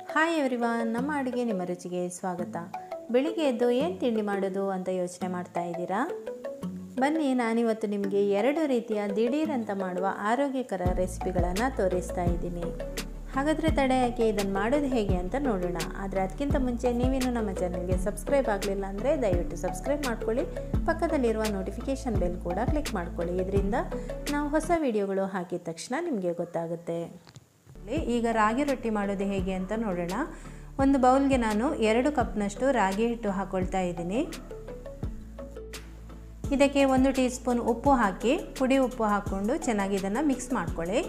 hi everyone ನಮ್ಮ ಅಡುಗೆ ನಿಮ್ಮ ರುಚಿಗೆ ಸ್ವಾಗತ ಬೆಳಿಗ್ಗೆ ಎದ್ದು ಏನು ತಿಂಡಿ ಮಾಡೋದು ಅಂತ ಯೋಚನೆ ಮಾಡ್ತಾ ಇದ್ದೀರಾ ಬನ್ನಿ ನಾನಿವತ್ತು ನಿಮಗೆ ಎರಡು ರೀತಿಯ ದಿಢೀರ್ ಅಂತ ಮಾಡುವ ಆರೋಗ್ಯಕರ ರೆಸಿಪಿಗಳನ್ನು ತೋರಿಸ್ತಾ ಇದ್ದೀನಿ ಹಾಗಾದರೆ ತಡೆ ಯಾಕೆ ಇದನ್ನು ಮಾಡೋದು ಹೇಗೆ ಅಂತ ನೋಡೋಣ ಆದರೆ ಅದಕ್ಕಿಂತ ಮುಂಚೆ ನೀವೇನು ನಮ್ಮ ಚಾನಲ್ಗೆ ಸಬ್ಸ್ಕ್ರೈಬ್ ಆಗಲಿಲ್ಲ ಅಂದರೆ ದಯವಿಟ್ಟು ಸಬ್ಸ್ಕ್ರೈಬ್ ಮಾಡ್ಕೊಳ್ಳಿ ಪಕ್ಕದಲ್ಲಿರುವ ನೋಟಿಫಿಕೇಷನ್ ಬೆಲ್ ಕೂಡ ಕ್ಲಿಕ್ ಮಾಡ್ಕೊಳ್ಳಿ ಇದರಿಂದ ನಾವು ಹೊಸ ವಿಡಿಯೋಗಳು ಹಾಕಿದ ತಕ್ಷಣ ನಿಮಗೆ ಗೊತ್ತಾಗುತ್ತೆ ಈಗ ರಾಗಿ ರೊಟ್ಟಿ ಮಾಡೋದು ಹೇಗೆ ಅಂತ ನೋಡೋಣ ಒಂದು ಬೌಲ್ಗೆ ನಾನು ಎರಡು ಕಪ್ನಷ್ಟು ರಾಗಿ ಹಿಟ್ಟು ಹಾಕ್ಕೊಳ್ತಾ ಇದ್ದೀನಿ ಇದಕ್ಕೆ ಒಂದು ಟೀ ಸ್ಪೂನ್ ಉಪ್ಪು ಹಾಕಿ ಪುಡಿ ಉಪ್ಪು ಹಾಕ್ಕೊಂಡು ಚೆನ್ನಾಗಿ ಇದನ್ನು ಮಿಕ್ಸ್ ಮಾಡ್ಕೊಳ್ಳಿ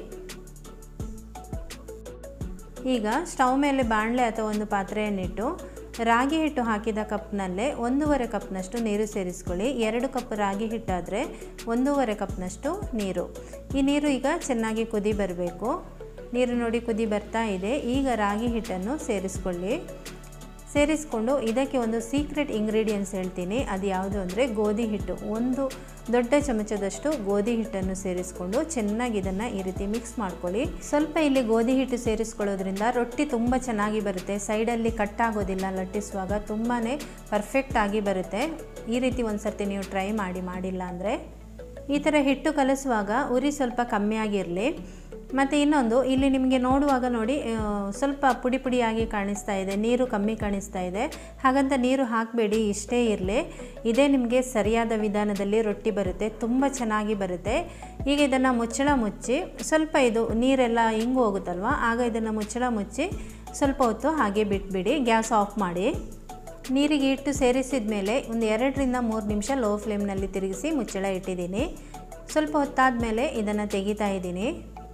ಈಗ ಸ್ಟವ್ ಮೇಲೆ ಬಾಣಲೆ ಅಥವಾ ಒಂದು ಪಾತ್ರೆಯನ್ನಿಟ್ಟು ರಾಗಿ ಹಿಟ್ಟು ಹಾಕಿದ ಕಪ್ನಲ್ಲೇ ಒಂದೂವರೆ ಕಪ್ನಷ್ಟು ನೀರು ಸೇರಿಸ್ಕೊಳ್ಳಿ ಎರಡು ಕಪ್ ರಾಗಿ ಹಿಟ್ಟಾದರೆ ಒಂದೂವರೆ ಕಪ್ನಷ್ಟು ನೀರು ಈ ನೀರು ಈಗ ಚೆನ್ನಾಗಿ ಕುದಿ ಬರಬೇಕು ನೀರು ನೋಡಿ ಕುದಿ ಬರ್ತಾ ಇದೆ ಈಗ ರಾಗಿ ಹಿಟ್ಟನ್ನು ಸೇರಿಸ್ಕೊಳ್ಳಿ ಸೇರಿಸ್ಕೊಂಡು ಇದಕ್ಕೆ ಒಂದು ಸೀಕ್ರೆಟ್ ಇಂಗ್ರೀಡಿಯೆಂಟ್ಸ್ ಹೇಳ್ತೀನಿ ಅದು ಯಾವುದು ಅಂದರೆ ಗೋಧಿ ಹಿಟ್ಟು ಒಂದು ದೊಡ್ಡ ಚಮಚದಷ್ಟು ಗೋಧಿ ಹಿಟ್ಟನ್ನು ಸೇರಿಸ್ಕೊಂಡು ಚೆನ್ನಾಗಿ ಇದನ್ನು ಈ ರೀತಿ ಮಿಕ್ಸ್ ಮಾಡ್ಕೊಳ್ಳಿ ಸ್ವಲ್ಪ ಇಲ್ಲಿ ಗೋಧಿ ಹಿಟ್ಟು ಸೇರಿಸ್ಕೊಳ್ಳೋದ್ರಿಂದ ರೊಟ್ಟಿ ತುಂಬ ಚೆನ್ನಾಗಿ ಬರುತ್ತೆ ಸೈಡಲ್ಲಿ ಕಟ್ ಆಗೋದಿಲ್ಲ ಲಟ್ಟಿಸುವಾಗ ತುಂಬಾ ಪರ್ಫೆಕ್ಟ್ ಆಗಿ ಬರುತ್ತೆ ಈ ರೀತಿ ಒಂದು ಸರ್ತಿ ನೀವು ಟ್ರೈ ಮಾಡಿ ಮಾಡಿಲ್ಲ ಅಂದರೆ ಈ ಥರ ಹಿಟ್ಟು ಕಲಿಸುವಾಗ ಉರಿ ಸ್ವಲ್ಪ ಕಮ್ಮಿ ಆಗಿರಲಿ ಮತ್ತು ಇನ್ನೊಂದು ಇಲ್ಲಿ ನಿಮಗೆ ನೋಡುವಾಗ ನೋಡಿ ಸ್ವಲ್ಪ ಪುಡಿ ಪುಡಿಯಾಗಿ ಕಾಣಿಸ್ತಾ ಇದೆ ನೀರು ಕಮ್ಮಿ ಕಾಣಿಸ್ತಾ ಇದೆ ಹಾಗಂತ ನೀರು ಹಾಕಬೇಡಿ ಇಷ್ಟೇ ಇರಲಿ ಇದೇ ನಿಮಗೆ ಸರಿಯಾದ ವಿಧಾನದಲ್ಲಿ ರೊಟ್ಟಿ ಬರುತ್ತೆ ತುಂಬ ಚೆನ್ನಾಗಿ ಬರುತ್ತೆ ಈಗ ಇದನ್ನು ಮುಚ್ಚಳ ಮುಚ್ಚಿ ಸ್ವಲ್ಪ ಇದು ನೀರೆಲ್ಲ ಹಿಂಗೆ ಹೋಗುತ್ತಲ್ವ ಆಗ ಇದನ್ನು ಮುಚ್ಚಳ ಮುಚ್ಚಿ ಸ್ವಲ್ಪ ಹೊತ್ತು ಹಾಗೆ ಬಿಟ್ಬಿಡಿ ಗ್ಯಾಸ್ ಆಫ್ ಮಾಡಿ ನೀರಿಗೆ ಇಟ್ಟು ಸೇರಿಸಿದ ಮೇಲೆ ಒಂದು ಎರಡರಿಂದ ಮೂರು ನಿಮಿಷ ಲೋ ಫ್ಲೇಮ್ನಲ್ಲಿ ತಿರುಗಿಸಿ ಮುಚ್ಚಳ ಇಟ್ಟಿದ್ದೀನಿ ಸ್ವಲ್ಪ ಹೊತ್ತಾದ ಮೇಲೆ ಇದನ್ನು ತೆಗಿತಾ ಇದ್ದೀನಿ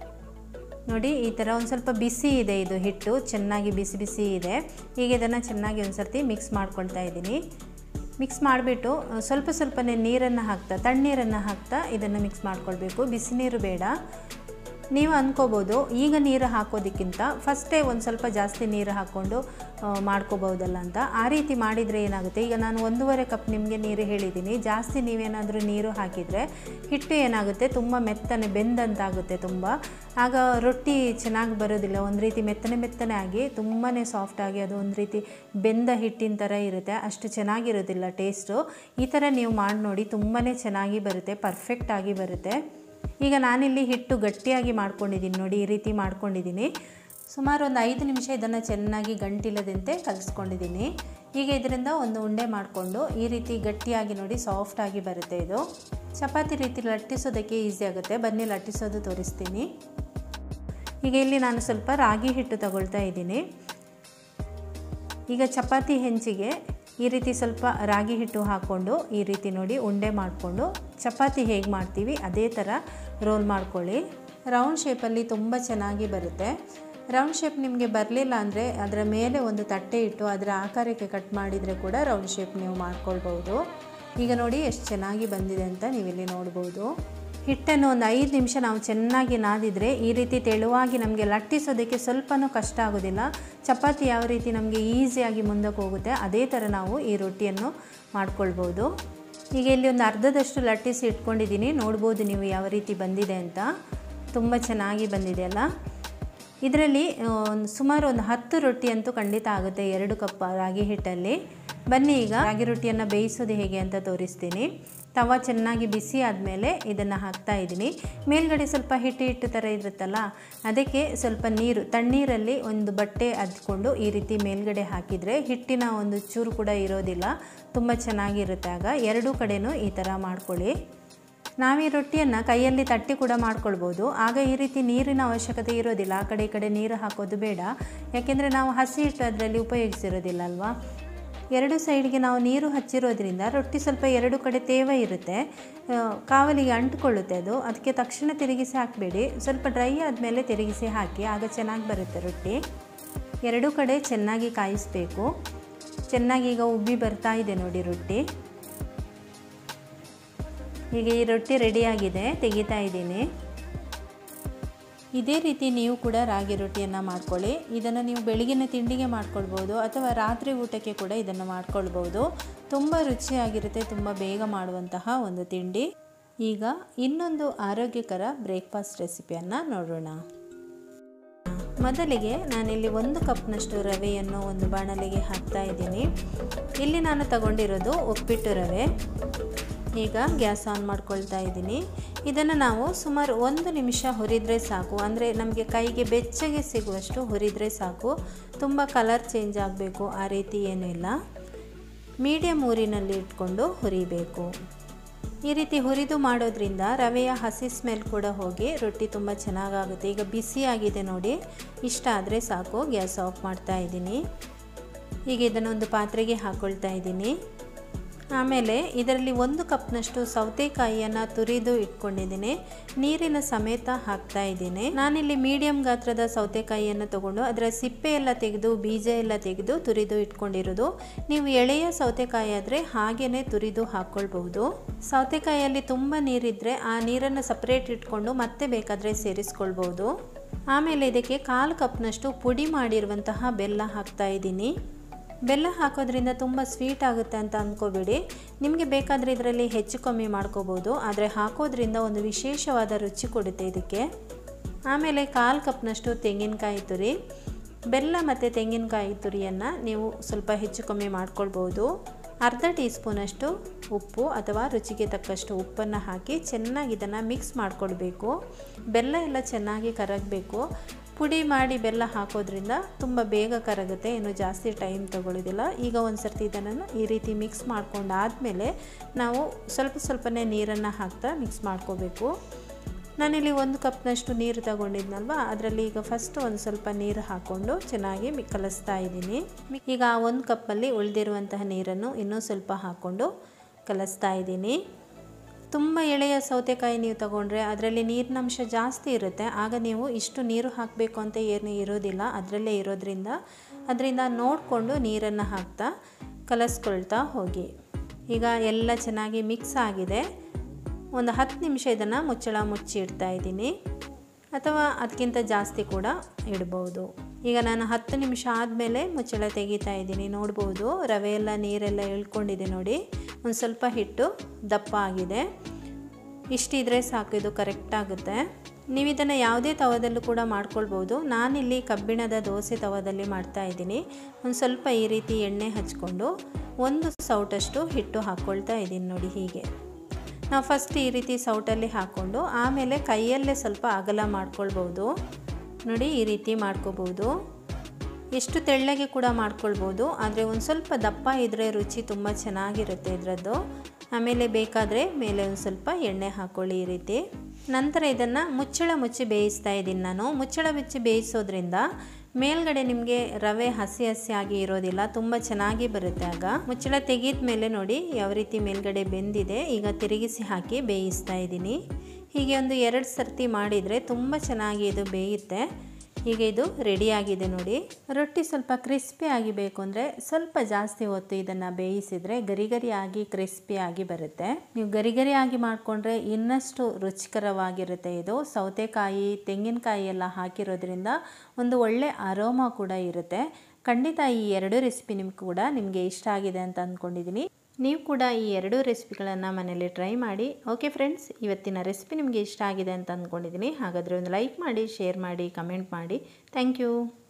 ನೋಡಿ ಈ ಥರ ಒಂದು ಸ್ವಲ್ಪ ಬಿಸಿ ಇದೆ ಇದು ಹಿಟ್ಟು ಚೆನ್ನಾಗಿ ಬಿಸಿ ಬಿಸಿ ಇದೆ ಈಗ ಇದನ್ನು ಚೆನ್ನಾಗಿ ಒಂದು ಸರ್ತಿ ಮಿಕ್ಸ್ ಮಾಡ್ಕೊಳ್ತಾ ಇದ್ದೀನಿ ಮಿಕ್ಸ್ ಮಾಡಿಬಿಟ್ಟು ಸ್ವಲ್ಪ ಸ್ವಲ್ಪನೇ ನೀರನ್ನು ಹಾಕ್ತಾ ತಣ್ಣೀರನ್ನು ಹಾಕ್ತಾ ಇದನ್ನು ಮಿಕ್ಸ್ ಮಾಡ್ಕೊಳ್ಬೇಕು ಬಿಸಿ ನೀರು ಬೇಡ ನೀವು ಅಂದ್ಕೋಬೋದು ಈಗ ನೀರು ಹಾಕೋದಕ್ಕಿಂತ ಫಸ್ಟೇ ಒಂದು ಸ್ವಲ್ಪ ಜಾಸ್ತಿ ನೀರು ಹಾಕ್ಕೊಂಡು ಮಾಡ್ಕೋಬೋದಲ್ಲ ಅಂತ ಆ ರೀತಿ ಮಾಡಿದರೆ ಏನಾಗುತ್ತೆ ಈಗ ನಾನು ಒಂದೂವರೆ ಕಪ್ ನಿಮಗೆ ನೀರು ಹೇಳಿದ್ದೀನಿ ಜಾಸ್ತಿ ನೀವೇನಾದರೂ ನೀರು ಹಾಕಿದರೆ ಹಿಟ್ಟು ಏನಾಗುತ್ತೆ ತುಂಬ ಮೆತ್ತನೆ ಬೆಂದಂತಾಗುತ್ತೆ ತುಂಬ ಆಗ ರೊಟ್ಟಿ ಚೆನ್ನಾಗಿ ಬರೋದಿಲ್ಲ ಒಂದು ರೀತಿ ಮೆತ್ತನೆ ಮೆತ್ತನೆ ಆಗಿ ತುಂಬಾ ಸಾಫ್ಟಾಗಿ ಅದು ಒಂದು ರೀತಿ ಬೆಂದ ಹಿಟ್ಟಿನ ಥರ ಇರುತ್ತೆ ಅಷ್ಟು ಚೆನ್ನಾಗಿರೋದಿಲ್ಲ ಟೇಸ್ಟು ಈ ಥರ ನೀವು ಮಾಡಿ ನೋಡಿ ತುಂಬಾ ಚೆನ್ನಾಗಿ ಬರುತ್ತೆ ಪರ್ಫೆಕ್ಟಾಗಿ ಬರುತ್ತೆ ಈಗ ನಾನಿಲ್ಲಿ ಹಿಟ್ಟು ಗಟ್ಟಿಯಾಗಿ ಮಾಡ್ಕೊಂಡಿದ್ದೀನಿ ನೋಡಿ ಈ ರೀತಿ ಮಾಡ್ಕೊಂಡಿದ್ದೀನಿ ಸುಮಾರು ಒಂದು ಐದು ನಿಮಿಷ ಇದನ್ನು ಚೆನ್ನಾಗಿ ಗಂಟಿಲ್ಲದಂತೆ ಕಲಿಸ್ಕೊಂಡಿದ್ದೀನಿ ಈಗ ಇದರಿಂದ ಒಂದು ಉಂಡೆ ಮಾಡಿಕೊಂಡು ಈ ರೀತಿ ಗಟ್ಟಿಯಾಗಿ ನೋಡಿ ಸಾಫ್ಟಾಗಿ ಬರುತ್ತೆ ಇದು ಚಪಾತಿ ರೀತಿ ಲಟ್ಟಿಸೋದಕ್ಕೆ ಈಸಿ ಆಗುತ್ತೆ ಬನ್ನಿ ಲಟ್ಟಿಸೋದು ತೋರಿಸ್ತೀನಿ ಈಗ ಇಲ್ಲಿ ನಾನು ಸ್ವಲ್ಪ ರಾಗಿ ಹಿಟ್ಟು ತಗೊಳ್ತಾ ಇದ್ದೀನಿ ಈಗ ಚಪಾತಿ ಹೆಂಚಿಗೆ ಈ ರೀತಿ ಸ್ವಲ್ಪ ರಾಗಿ ಹಿಟ್ಟು ಹಾಕ್ಕೊಂಡು ಈ ರೀತಿ ನೋಡಿ ಉಂಡೆ ಮಾಡಿಕೊಂಡು ಚಪಾತಿ ಹೇಗೆ ಮಾಡ್ತೀವಿ ಅದೇ ಥರ ರೋಲ್ ಮಾಡ್ಕೊಳ್ಳಿ ರೌಂಡ್ ಶೇಪಲ್ಲಿ ತುಂಬ ಚೆನ್ನಾಗಿ ಬರುತ್ತೆ ರೌಂಡ್ ಶೇಪ್ ನಿಮಗೆ ಬರಲಿಲ್ಲ ಅಂದರೆ ಅದರ ಮೇಲೆ ಒಂದು ತಟ್ಟೆ ಇಟ್ಟು ಅದರ ಆಕಾರಕ್ಕೆ ಕಟ್ ಮಾಡಿದರೆ ಕೂಡ ರೌಂಡ್ ಶೇಪ್ ನೀವು ಮಾಡ್ಕೊಳ್ಬೋದು ಈಗ ನೋಡಿ ಎಷ್ಟು ಚೆನ್ನಾಗಿ ಬಂದಿದೆ ಅಂತ ನೀವಿಲ್ಲಿ ನೋಡ್ಬೋದು ಹಿಟ್ಟನ್ನು ಒಂದು ಐದು ನಿಮಿಷ ನಾವು ಚೆನ್ನಾಗಿ ನಾದಿದರೆ ಈ ರೀತಿ ತೆಳುವಾಗಿ ನಮಗೆ ಲಟ್ಟಿಸೋದಕ್ಕೆ ಸ್ವಲ್ಪನೂ ಕಷ್ಟ ಆಗೋದಿಲ್ಲ ಚಪಾತಿ ಯಾವ ರೀತಿ ನಮಗೆ ಈಸಿಯಾಗಿ ಮುಂದಕ್ಕೆ ಹೋಗುತ್ತೆ ಅದೇ ಥರ ನಾವು ಈ ರೊಟ್ಟಿಯನ್ನು ಮಾಡ್ಕೊಳ್ಬೋದು ಈಗ ಇಲ್ಲಿ ಒಂದು ಅರ್ಧದಷ್ಟು ಲಟ್ಟಿಸಿ ಇಟ್ಕೊಂಡಿದ್ದೀನಿ ನೋಡ್ಬೋದು ನೀವು ಯಾವ ರೀತಿ ಬಂದಿದೆ ಅಂತ ತುಂಬ ಚೆನ್ನಾಗಿ ಬಂದಿದೆ ಅಲ್ಲ ಇದರಲ್ಲಿ ಸುಮಾರು ಒಂದು ಹತ್ತು ರೊಟ್ಟಿ ಅಂತೂ ಖಂಡಿತ ಆಗುತ್ತೆ ಎರಡು ಕಪ್ ರಾಗಿ ಹಿಟ್ಟಲ್ಲಿ ಬನ್ನಿ ಈಗ ರಾಗಿ ರೊಟ್ಟಿಯನ್ನು ಬೇಯಿಸೋದು ಹೇಗೆ ಅಂತ ತೋರಿಸ್ತೀನಿ ತವ ಚೆನ್ನಾಗಿ ಬಿಸಿ ಆದಮೇಲೆ ಇದನ್ನು ಹಾಕ್ತಾ ಇದ್ದೀನಿ ಮೇಲ್ಗಡೆ ಸ್ವಲ್ಪ ಹಿಟ್ಟು ಹಿಟ್ಟು ಥರ ಇರುತ್ತಲ್ಲ ಅದಕ್ಕೆ ಸ್ವಲ್ಪ ನೀರು ತಣ್ಣೀರಲ್ಲಿ ಒಂದು ಬಟ್ಟೆ ಅದ್ಕೊಂಡು ಈ ರೀತಿ ಮೇಲ್ಗಡೆ ಹಾಕಿದರೆ ಹಿಟ್ಟಿನ ಒಂದು ಚೂರು ಕೂಡ ಇರೋದಿಲ್ಲ ತುಂಬ ಚೆನ್ನಾಗಿರುತ್ತೆ ಆಗ ಎರಡೂ ಕಡೆನೂ ಈ ಥರ ಮಾಡ್ಕೊಳ್ಳಿ ನಾವು ಈ ರೊಟ್ಟಿಯನ್ನು ಕೈಯಲ್ಲಿ ತಟ್ಟಿ ಕೂಡ ಮಾಡ್ಕೊಳ್ಬೋದು ಆಗ ಈ ರೀತಿ ನೀರಿನ ಅವಶ್ಯಕತೆ ಇರೋದಿಲ್ಲ ಆ ಕಡೆ ಈ ಕಡೆ ನೀರು ಹಾಕೋದು ಬೇಡ ಯಾಕೆಂದರೆ ನಾವು ಹಸಿ ಹಿಟ್ಟು ಅದರಲ್ಲಿ ಉಪಯೋಗಿಸಿರೋದಿಲ್ಲ ಅಲ್ವಾ ಎರಡು ಸೈಡ್ಗೆ ನಾವು ನೀರು ಹಚ್ಚಿರೋದ್ರಿಂದ ರೊಟ್ಟಿ ಸ್ವಲ್ಪ ಎರಡು ಕಡೆ ತೇವ ಇರುತ್ತೆ ಕಾವಲಿಗೆ ಅಂಟ್ಕೊಳ್ಳುತ್ತೆ ಅದು ಅದಕ್ಕೆ ತಕ್ಷಣ ತಿರುಗಿಸಿ ಹಾಕಬೇಡಿ ಸ್ವಲ್ಪ ಡ್ರೈ ಆದಮೇಲೆ ತಿರುಗಿಸಿ ಹಾಕಿ ಆಗ ಚೆನ್ನಾಗಿ ಬರುತ್ತೆ ರೊಟ್ಟಿ ಎರಡೂ ಕಡೆ ಚೆನ್ನಾಗಿ ಕಾಯಿಸಬೇಕು ಚೆನ್ನಾಗಿ ಈಗ ಉಬ್ಬಿ ಬರ್ತಾ ಇದೆ ನೋಡಿ ರೊಟ್ಟಿ ಈಗ ಈ ರೊಟ್ಟಿ ರೆಡಿಯಾಗಿದೆ ತೆಗಿತಾ ಇದ್ದೀನಿ ಇದೇ ರೀತಿ ನೀವು ಕೂಡ ರಾಗಿ ರೊಟ್ಟಿಯನ್ನು ಮಾಡ್ಕೊಳ್ಳಿ ಇದನ್ನು ನೀವು ಬೆಳಗಿನ ತಿಂಡಿಗೆ ಮಾಡ್ಕೊಳ್ಬೋದು ಅಥವಾ ರಾತ್ರಿ ಊಟಕ್ಕೆ ಕೂಡ ಇದನ್ನು ಮಾಡ್ಕೊಳ್ಬೋದು ತುಂಬ ರುಚಿಯಾಗಿರುತ್ತೆ ತುಂಬ ಬೇಗ ಮಾಡುವಂತಹ ಒಂದು ತಿಂಡಿ ಈಗ ಇನ್ನೊಂದು ಆರೋಗ್ಯಕರ ಬ್ರೇಕ್ಫಾಸ್ಟ್ ರೆಸಿಪಿಯನ್ನು ನೋಡೋಣ ಮೊದಲಿಗೆ ನಾನಿಲ್ಲಿ ಒಂದು ಕಪ್ನಷ್ಟು ರವೆಯನ್ನು ಒಂದು ಬಾಣಲೆಗೆ ಹಾಕ್ತಾ ಇದ್ದೀನಿ ಇಲ್ಲಿ ನಾನು ತಗೊಂಡಿರೋದು ಉಪ್ಪಿಟ್ಟು ರವೆ ಈಗ ಗ್ಯಾಸ್ ಆನ್ ಮಾಡ್ಕೊಳ್ತಾ ಇದ್ದೀನಿ ಇದನ್ನು ನಾವು ಸುಮಾರು ಒಂದು ನಿಮಿಷ ಹುರಿದ್ರೆ ಸಾಕು ಅಂದರೆ ನಮಗೆ ಕೈಗೆ ಬೆಚ್ಚಗೆ ಸಿಗುವಷ್ಟು ಹುರಿದ್ರೆ ಸಾಕು ತುಂಬ ಕಲರ್ ಚೇಂಜ್ ಆಗಬೇಕು ಆ ರೀತಿ ಏನೂ ಇಲ್ಲ ಮೀಡಿಯಮ್ ಊರಿನಲ್ಲಿ ಇಟ್ಕೊಂಡು ಹುರಿಬೇಕು ಈ ರೀತಿ ಹುರಿದು ಮಾಡೋದ್ರಿಂದ ರವೆಯ ಹಸಿ ಸ್ಮೆಲ್ ಕೂಡ ಹೋಗಿ ರೊಟ್ಟಿ ತುಂಬ ಚೆನ್ನಾಗಾಗುತ್ತೆ ಈಗ ಬಿಸಿಯಾಗಿದೆ ನೋಡಿ ಇಷ್ಟ ಆದರೆ ಸಾಕು ಗ್ಯಾಸ್ ಆಫ್ ಮಾಡ್ತಾ ಇದ್ದೀನಿ ಈಗ ಇದನ್ನೊಂದು ಪಾತ್ರೆಗೆ ಹಾಕ್ಕೊಳ್ತಾ ಇದ್ದೀನಿ ಆಮೇಲೆ ಇದರಲ್ಲಿ ಒಂದು ಕಪ್ನಷ್ಟು ಸೌತೆಕಾಯಿಯನ್ನು ತುರಿದು ಇಟ್ಕೊಂಡಿದ್ದೀನಿ ನೀರಿನ ಸಮೇತ ಹಾಕ್ತಾ ಇದ್ದೀನಿ ನಾನಿಲ್ಲಿ ಮೀಡಿಯಂ ಗಾತ್ರದ ಸೌತೆಕಾಯಿಯನ್ನು ತಗೊಂಡು ಅದರ ಸಿಪ್ಪೆ ಎಲ್ಲ ತೆಗೆದು ಬೀಜ ಎಲ್ಲ ತೆಗೆದು ತುರಿದು ಇಟ್ಕೊಂಡಿರೋದು ನೀವು ಎಳೆಯ ಸೌತೆಕಾಯಿ ಆದರೆ ಹಾಗೇ ತುರಿದು ಹಾಕ್ಕೊಳ್ಬಹುದು ಸೌತೆಕಾಯಿಯಲ್ಲಿ ತುಂಬ ನೀರಿದ್ದರೆ ಆ ನೀರನ್ನು ಸಪ್ರೇಟ್ ಇಟ್ಕೊಂಡು ಮತ್ತೆ ಬೇಕಾದರೆ ಸೇರಿಸ್ಕೊಳ್ಬೋದು ಆಮೇಲೆ ಇದಕ್ಕೆ ಕಾಲು ಕಪ್ನಷ್ಟು ಪುಡಿ ಮಾಡಿರುವಂತಹ ಬೆಲ್ಲ ಹಾಕ್ತಾ ಇದ್ದೀನಿ ಬೆಲ್ಲ ಹಾಕೋದ್ರಿಂದ ತುಂಬ ಸ್ವೀಟ್ ಆಗುತ್ತೆ ಅಂತ ಅಂದ್ಕೋಬೇಡಿ ನಿಮಗೆ ಬೇಕಾದರೆ ಇದರಲ್ಲಿ ಹೆಚ್ಚು ಕಮ್ಮಿ ಮಾಡ್ಕೋಬೋದು ಆದರೆ ಹಾಕೋದ್ರಿಂದ ಒಂದು ವಿಶೇಷವಾದ ರುಚಿ ಕೊಡುತ್ತೆ ಇದಕ್ಕೆ ಆಮೇಲೆ ಕಾಲು ಕಪ್ನಷ್ಟು ತೆಂಗಿನಕಾಯಿ ತುರಿ ಬೆಲ್ಲ ಮತ್ತು ತೆಂಗಿನಕಾಯಿ ತುರಿಯನ್ನು ನೀವು ಸ್ವಲ್ಪ ಹೆಚ್ಚು ಕಮ್ಮಿ ಮಾಡ್ಕೊಳ್ಬೋದು ಅರ್ಧ ಟೀ ಸ್ಪೂನಷ್ಟು ಉಪ್ಪು ಅಥವಾ ರುಚಿಗೆ ತಕ್ಕಷ್ಟು ಉಪ್ಪನ್ನು ಹಾಕಿ ಚೆನ್ನಾಗಿ ಇದನ್ನು ಮಿಕ್ಸ್ ಮಾಡಿಕೊಡ್ಬೇಕು ಬೆಲ್ಲ ಎಲ್ಲ ಚೆನ್ನಾಗಿ ಕರಗಬೇಕು ಪುಡಿ ಮಾಡಿ ಬೆಲ್ಲ ಹಾಕೋದ್ರಿಂದ ತುಂಬ ಬೇಗ ಕರಗುತ್ತೆ ಏನು ಜಾಸ್ತಿ ಟೈಮ್ ತೊಗೊಳ್ಳೋದಿಲ್ಲ ಈಗ ಒಂದು ಸರ್ತಿ ಇದನ್ನು ಈ ರೀತಿ ಮಿಕ್ಸ್ ಮಾಡ್ಕೊಂಡಾದಮೇಲೆ ನಾವು ಸ್ವಲ್ಪ ಸ್ವಲ್ಪನೇ ನೀರನ್ನು ಹಾಕ್ತಾ ಮಿಕ್ಸ್ ಮಾಡ್ಕೋಬೇಕು ನಾನಿಲ್ಲಿ ಒಂದು ಕಪ್ನಷ್ಟು ನೀರು ತಗೊಂಡಿದ್ನಲ್ವ ಅದರಲ್ಲಿ ಈಗ ಫಸ್ಟ್ ಒಂದು ಸ್ವಲ್ಪ ನೀರು ಹಾಕ್ಕೊಂಡು ಚೆನ್ನಾಗಿ ಮಿ ಕಲಿಸ್ತಾ ಇದ್ದೀನಿ ಈಗ ಆ ಒಂದು ಕಪ್ಪಲ್ಲಿ ಉಳಿದಿರುವಂತಹ ನೀರನ್ನು ಇನ್ನೂ ಸ್ವಲ್ಪ ಹಾಕ್ಕೊಂಡು ಕಲಿಸ್ತಾ ಇದ್ದೀನಿ ತುಂಬ ಎಳೆಯ ಸೌತೆಕಾಯಿ ನೀವು ತಗೊಂಡ್ರೆ ಅದರಲ್ಲಿ ನೀರಿನಂಶ ಜಾಸ್ತಿ ಇರುತ್ತೆ ಆಗ ನೀವು ಇಷ್ಟು ನೀರು ಹಾಕಬೇಕು ಅಂತ ಏನು ಇರೋದಿಲ್ಲ ಅದರಲ್ಲೇ ಇರೋದ್ರಿಂದ ಅದರಿಂದ ನೋಡಿಕೊಂಡು ನೀರನ್ನು ಹಾಕ್ತಾ ಕಲಸ್ಕೊಳ್ತಾ ಹೋಗಿ ಈಗ ಎಲ್ಲ ಚೆನ್ನಾಗಿ ಮಿಕ್ಸ್ ಆಗಿದೆ ಒಂದು ಹತ್ತು ನಿಮಿಷ ಇದನ್ನು ಮುಚ್ಚಳ ಮುಚ್ಚಿ ಇಡ್ತಾ ಇದ್ದೀನಿ ಅಥವಾ ಅದಕ್ಕಿಂತ ಜಾಸ್ತಿ ಕೂಡ ಇಡ್ಬೋದು ಈಗ ನಾನು ಹತ್ತು ನಿಮಿಷ ಆದಮೇಲೆ ಮುಚ್ಚಳ ತೆಗಿತಾ ಇದ್ದೀನಿ ನೋಡ್ಬೋದು ರವೆ ಎಲ್ಲ ನೀರೆಲ್ಲ ಇಳ್ಕೊಂಡಿದೆ ನೋಡಿ ಒಂದು ಸ್ವಲ್ಪ ಹಿಟ್ಟು ದಪ್ಪ ಆಗಿದೆ ಇಷ್ಟಿದ್ರೆ ಸಾಕು ಇದು ಕರೆಕ್ಟ್ ಆಗುತ್ತೆ ನೀವು ಇದನ್ನು ಯಾವುದೇ ತವದಲ್ಲೂ ಕೂಡ ಮಾಡ್ಕೊಳ್ಬೋದು ನಾನಿಲ್ಲಿ ಕಬ್ಬಿಣದ ದೋಸೆ ತವದಲ್ಲಿ ಮಾಡ್ತಾ ಇದ್ದೀನಿ ಒಂದು ಸ್ವಲ್ಪ ಈ ರೀತಿ ಎಣ್ಣೆ ಹಚ್ಕೊಂಡು ಒಂದು ಸೌಟಷ್ಟು ಹಿಟ್ಟು ಹಾಕ್ಕೊಳ್ತಾ ಇದ್ದೀನಿ ನೋಡಿ ಹೀಗೆ ನಾವು ಫಸ್ಟ್ ಈ ರೀತಿ ಸೌಟಲ್ಲಿ ಹಾಕ್ಕೊಂಡು ಆಮೇಲೆ ಕೈಯಲ್ಲೇ ಸ್ವಲ್ಪ ಅಗಲ ಮಾಡ್ಕೊಳ್ಬೋದು ನೋಡಿ ಈ ರೀತಿ ಮಾಡ್ಕೋಬೋದು ಎಷ್ಟು ತೆಳ್ಳಗೆ ಕೂಡ ಮಾಡ್ಕೊಳ್ಬೋದು ಆದರೆ ಒಂದು ಸ್ವಲ್ಪ ದಪ್ಪ ಇದ್ದರೆ ರುಚಿ ತುಂಬ ಚೆನ್ನಾಗಿರುತ್ತೆ ಇದರದ್ದು ಆಮೇಲೆ ಬೇಕಾದರೆ ಮೇಲೆ ಒಂದು ಸ್ವಲ್ಪ ಎಣ್ಣೆ ಹಾಕ್ಕೊಳ್ಳಿ ಈ ರೀತಿ ನಂತರ ಇದನ್ನು ಮುಚ್ಚಳ ಮುಚ್ಚಿ ಬೇಯಿಸ್ತಾ ಇದ್ದೀನಿ ನಾನು ಮುಚ್ಚಳ ಮುಚ್ಚಿ ಬೇಯಿಸೋದ್ರಿಂದ ಮೇಲ್ಗಡೆ ನಿಮಗೆ ರವೆ ಹಸಿ ಹಸಿಯಾಗಿ ಇರೋದಿಲ್ಲ ತುಂಬ ಚೆನ್ನಾಗಿ ಬರುತ್ತೆ ಆಗ ಮುಚ್ಚಳ ತೆಗೆದ ಮೇಲೆ ನೋಡಿ ಯಾವ ರೀತಿ ಮೇಲ್ಗಡೆ ಬೆಂದಿದೆ ಈಗ ತಿರುಗಿಸಿ ಹಾಕಿ ಬೇಯಿಸ್ತಾ ಇದ್ದೀನಿ ಹೀಗೆ ಒಂದು ಎರಡು ಸರ್ತಿ ಮಾಡಿದರೆ ತುಂಬ ಚೆನ್ನಾಗಿ ಇದು ಬೇಯುತ್ತೆ ಈಗ ಇದು ರೆಡಿಯಾಗಿದೆ ನೋಡಿ ರೊಟ್ಟಿ ಸ್ವಲ್ಪ ಕ್ರಿಸ್ಪಿ ಆಗಿ ಬೇಕು ಅಂದರೆ ಸ್ವಲ್ಪ ಜಾಸ್ತಿ ಹೊತ್ತು ಇದನ್ನು ಬೇಯಿಸಿದರೆ ಗರಿ ಗರಿಯಾಗಿ ಕ್ರಿಸ್ಪಿಯಾಗಿ ಬರುತ್ತೆ ನೀವು ಗರಿ ಗರಿಯಾಗಿ ಮಾಡಿಕೊಂಡ್ರೆ ಇನ್ನಷ್ಟು ರುಚಿಕರವಾಗಿರುತ್ತೆ ಇದು ಸೌತೆಕಾಯಿ ತೆಂಗಿನಕಾಯಿ ಎಲ್ಲ ಹಾಕಿರೋದ್ರಿಂದ ಒಂದು ಒಳ್ಳೆ ಅರೋಮಾ ಕೂಡ ಇರುತ್ತೆ ಖಂಡಿತ ಈ ಎರಡು ರೆಸಿಪಿ ನಿಮ್ಗೆ ಕೂಡ ನಿಮಗೆ ಇಷ್ಟ ಆಗಿದೆ ಅಂತ ಅಂದ್ಕೊಂಡಿದ್ದೀನಿ ನೀವು ಕೂಡ ಈ ಎರಡೂ ರೆಸಿಪಿಗಳನ್ನು ಮನೇಲಿ ಟ್ರೈ ಮಾಡಿ ಓಕೆ ಫ್ರೆಂಡ್ಸ್ ಇವತ್ತಿನ ರೆಸಿಪಿ ನಿಮಗೆ ಇಷ್ಟ ಆಗಿದೆ ಅಂತ ಅಂದ್ಕೊಂಡಿದ್ದೀನಿ ಹಾಗಾದರೆ ಒಂದು ಲೈಕ್ ಮಾಡಿ ಶೇರ್ ಮಾಡಿ ಕಮೆಂಟ್ ಮಾಡಿ ಥ್ಯಾಂಕ್ ಯು